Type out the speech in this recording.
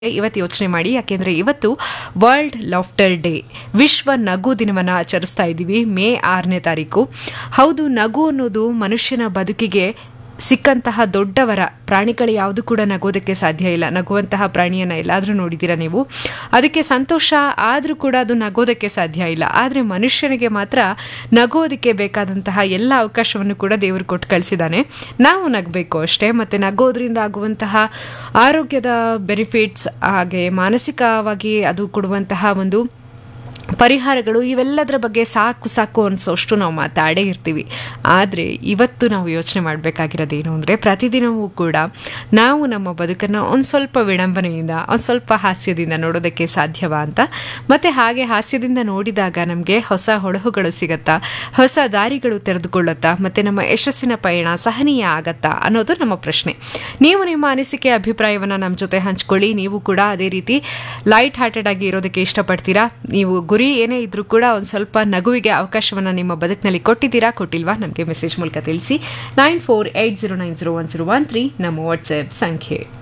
ಇವತ್ತು ಯೋಚನೆ ಮಾಡಿ ಯಾಕೆಂದ್ರೆ ಇವತ್ತು ವರ್ಲ್ಡ್ ಲಾಫ್ಟರ್ ಡೇ ವಿಶ್ವ ನಗು ದಿನವನ್ನು ಆಚರಿಸ್ತಾ ಇದ್ದೀವಿ ಮೇ ಆರನೇ ತಾರೀಕು ಹೌದು ನಗು ಅನ್ನೋದು ಮನುಷ್ಯನ ಬದುಕಿಗೆ ಸಿಕ್ಕಂತಹ ದೊಡ್ಡವರ ಪ್ರಾಣಿಗಳು ಯಾವುದು ಕೂಡ ನಗೋದಕ್ಕೆ ಸಾಧ್ಯ ಇಲ್ಲ ನಗುವಂತಹ ಪ್ರಾಣಿಯನ್ನು ಎಲ್ಲಾದರೂ ನೋಡಿದ್ದೀರಾ ನೀವು ಅದಕ್ಕೆ ಸಂತೋಷ ಆದರೂ ಕೂಡ ಅದು ನಗೋದಕ್ಕೆ ಸಾಧ್ಯ ಇಲ್ಲ ಆದರೆ ಮನುಷ್ಯನಿಗೆ ಮಾತ್ರ ನಗೋದಕ್ಕೆ ಬೇಕಾದಂತಹ ಎಲ್ಲ ಅವಕಾಶವನ್ನು ಕೂಡ ದೇವರು ಕೊಟ್ಟು ಕಳಿಸಿದ್ದಾನೆ ನಾವು ನಗಬೇಕು ಅಷ್ಟೇ ಮತ್ತು ನಗೋದ್ರಿಂದ ಆಗುವಂತಹ ಆರೋಗ್ಯದ ಬೆನಿಫಿಟ್ಸ್ ಹಾಗೆ ಮಾನಸಿಕವಾಗಿ ಅದು ಕೊಡುವಂತಹ ಒಂದು ಪರಿಹಾರಗಳು ಇವೆಲ್ಲದರ ಬಗ್ಗೆ ಸಾಕು ಸಾಕು ಅನಿಸೋಷ್ಟು ನಾವು ಮಾತಾಡೇ ಇರ್ತೀವಿ ಆದರೆ ಇವತ್ತು ನಾವು ಯೋಚನೆ ಮಾಡಬೇಕಾಗಿರೋದೇನು ಅಂದರೆ ಪ್ರತಿದಿನವೂ ಕೂಡ ನಾವು ನಮ್ಮ ಬದುಕನ್ನು ಒಂದು ಸ್ವಲ್ಪ ವಿಡಂಬನೆಯಿಂದ ಒಂದು ಸ್ವಲ್ಪ ಹಾಸ್ಯದಿಂದ ನೋಡೋದಕ್ಕೆ ಸಾಧ್ಯವಾ ಅಂತ ಮತ್ತು ಹಾಗೆ ಹಾಸ್ಯದಿಂದ ನೋಡಿದಾಗ ನಮಗೆ ಹೊಸ ಹೊಳಹುಗಳು ಸಿಗತ್ತಾ ಹೊಸ ದಾರಿಗಳು ತೆರೆದುಕೊಳ್ಳುತ್ತಾ ಮತ್ತು ನಮ್ಮ ಯಶಸ್ಸಿನ ಪಯಣ ಸಹನೀಯ ಆಗತ್ತಾ ಅನ್ನೋದು ನಮ್ಮ ಪ್ರಶ್ನೆ ನೀವು ನಿಮ್ಮ ಅನಿಸಿಕೆ ಅಭಿಪ್ರಾಯವನ್ನು ನಮ್ಮ ಜೊತೆ ಹಂಚ್ಕೊಳ್ಳಿ ನೀವು ಕೂಡ ಅದೇ ರೀತಿ ಲೈಟ್ ಹಾರ್ಟೆಡ್ ಆಗಿ ಇರೋದಕ್ಕೆ ಇಷ್ಟಪಡ್ತೀರಾ ನೀವು ಗುರಿ ಏನೇ ಇದ್ರೂ ಕೂಡ ಒಂದು ಸ್ವಲ್ಪ ನಗುವಿಗೆ ಅವಕಾಶವನ್ನು ನಿಮ್ಮ ಬದುಕಿನಲ್ಲಿ ಕೊಟ್ಟಿದ್ದೀರಾ ಕೊಟ್ಟಿಲ್ವಾ ನಮಗೆ ಮೆಸೇಜ್ ಮೂಲಕ ತಿಳಿಸಿ nine four eight zero nine zero one zero one three ನಮ್ಮ ವಾಟ್ಸ್ಆ್ಯಪ್ ಸಂಖ್ಯೆ